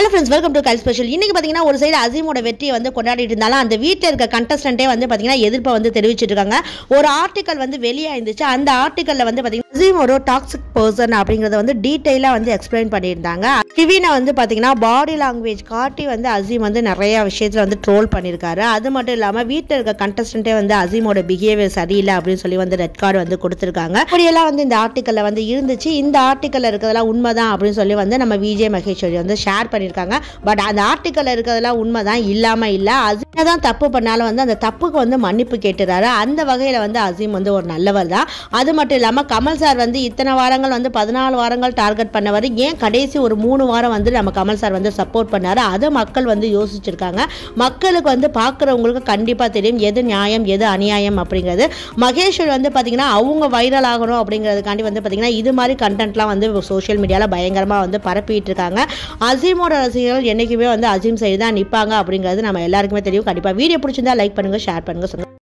hello friends welcome to கல் special இன்னைக்கு பார்த்தீங்கன்னா ஒரு சைடு அசீமோட வெற்றியை வந்து கொண்டாடிட்டு இருந்தாலும் அந்த வீட்டில் இருக்க கண்டஸ்டன்ட்டே வந்து பார்த்தீங்கன்னா எதிர்ப்பை வந்து தெரிவிச்சிட்டு இருக்காங்க ஒரு ஆர்டிக்கல் வந்து வெளியாயிருந்துச்சு அந்த ஆர்டிக்கலில் வந்து பார்த்தீங்கன்னா அசீம் ஒரு டாக்ஸிக் பர்சன் அப்படிங்கிறத வந்து டீட்டெயிலாக வந்து எக்ஸ்பிளைன் பண்ணியிருந்தாங்க டிவினை வந்து பார்த்தீங்கன்னா பாடி லாங்குவேஜ் காட்டி வந்து அசீம் வந்து நிறைய விஷயத்தில் வந்து ட்ரோல் பண்ணியிருக்காரு அது மட்டும் இல்லாமல் வீட்டில் இருக்க கண்டஸ்டன்ட்டே வந்து அசீமோட பிஹேவியர் சரியில்லை அப்படின்னு சொல்லி வந்து ரெட் கார்டு வந்து கொடுத்துருக்காங்க அப்படியெல்லாம் வந்து இந்த ஆர்டிக்கலில் வந்து இருந்துச்சு இந்த ஆர்டிக்கலில் இருக்கிறதெல்லாம் உண்மைதான் அப்படின்னு சொல்லி வந்து நம்ம விஜய் மகேஸ்வரி வந்து ஷேர் பண்ணியிருக்காங்க பட் அந்த ஆர்டிக்கலில் இருக்கிறதெல்லாம் உண்மைதான் இல்லாமல் இல்லை அசீம் தான் தப்பு பண்ணாலும் வந்து அந்த தப்புக்கு வந்து மன்னிப்பு கேட்டுறாரு அந்த வகையில் வந்து அசீம் வந்து ஒரு நல்லவர் தான் அது மட்டும் இல்லாமல் கமல் சார் வந்து இத்தனை வாரங்கள் வந்து பதினாலு வாரங்கள் டார்கெட் பண்ணவர் ஏன் கடைசி ஒரு மூணு வாரம் வந்து நம்ம கமல் சார் வந்து சப்போர்ட் பண்ணாரு அதை மக்கள் வந்து யோசிச்சிருக்காங்க மக்களுக்கு வந்து பார்க்குறவங்களுக்கு கண்டிப்பாக தெரியும் எது நியாயம் எது அநியாயம் அப்படிங்கிறது மகேஸ்வரி வந்து பார்த்தீங்கன்னா அவங்க வைரல் ஆகணும் அப்படிங்கிறதுக்காண்டி வந்து பார்த்தீங்கன்னா இது மாதிரி கண்டென்ட்லாம் வந்து சோஷியல் மீடியாவில் பயங்கரமாக வந்து பரப்பிட்டு இருக்காங்க அசீமோட ரசிகர்கள் என்றைக்குமே வந்து அசீம் சைடு தான் நிற்பாங்க அப்படிங்கிறது நம்ம எல்லாருக்குமே தெரியும் கண்டிப்பாக வீடியோ பிடிச்சிருந்தா லைக் பண்ணுங்கள் ஷேர் பண்ணுங்கள் சொல்லுங்கள்